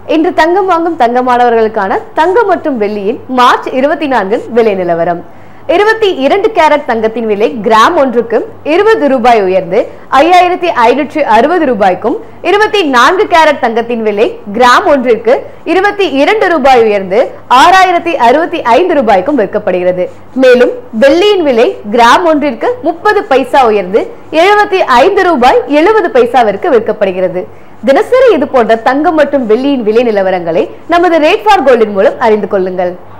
இன்று தங்கம் வாங்கும் தங்கமானவர்களுக்கான தங்கம் மற்றும் வெள்ளியின் மார்ச் இருபத்தி நான்கின் விலை நிலவரம் இருபத்தி இரண்டு கேரட் தங்கத்தின் விலை கிராம் ஒன்றுக்கு இருபது ரூபாய் உயர்ந்து ஐயாயிரத்தி ஐநூற்றி அறுபது ரூபாய்க்கும் இருபத்தி நான்கு கேரட் தங்கத்தின் விலை கிராம் ஒன்றிற்கு இருபத்தி இரண்டு ரூபாய் உயர்ந்து ஆறாயிரத்தி அறுபத்தி ஐந்து ரூபாய்க்கும் விற்கப்படுகிறது மேலும் வெள்ளியின் விலை கிராம் ஒன்றிற்கு முப்பது பைசா உயர்ந்து எழுபத்தி ஐந்து ரூபாய் எழுபது பைசாவிற்கு விற்கப்படுகிறது தினசரி இது போன்ற தங்கம் மற்றும் வெள்ளியின் விலை நிலவரங்களை நமது ரேட் ஃபார் கோல்டின் மூலம் அறிந்து கொள்ளுங்கள்